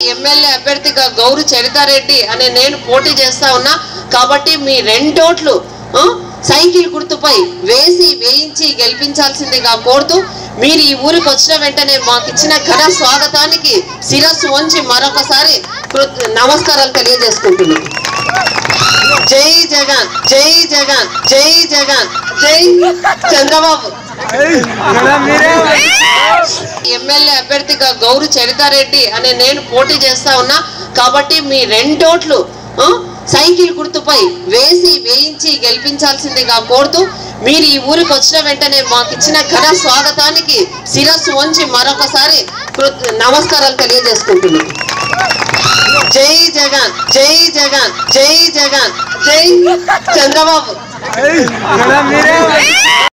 MLA అభ్యర్థిగా గౌరు చరితారెడ్డి అనే నేను పోటీ చేస్తా ఉన్నా కాబట్టి మీ రెండోట్లు ఆ, సైకిల్ గుర్తుపై వేసి వేయించి గెలిపించాల్సిందిగా కోరుతూ మీరు ఈ ఊరికి వచ్చిన వెంటనే మాకు ఇచ్చిన ఘన స్వాగతానికి శిరస్సు వంచి మరొకసారి కృత నమస్కారాలు తెలియజేసుకుంటున్నాం జై జగన్ జై జగన్ జై జగన్ జై చంద్రబాబు ఎమ్మెల్యే అభ్యర్థిగా గౌరు చరితారెడ్డి అనే నేను పోటీ చేస్తా ఉన్నా కాబట్టి మీ రెండోట్లు ఆ, సైకిల్ గుర్తుపై వేసి వేయించి గెలిపించాల్సిందిగా కోరుతూ మీరు ఈ ఊరికి వచ్చిన వెంటనే మాకు ఇచ్చిన ఘన స్వాగతానికి శిరస్సు వంచి మరొకసారి కృత నమస్కారాలు తెలియజేసుకుంటున్నాం జై జగన్ జై జగన్ జై జగన్ జై చంద్రబాబు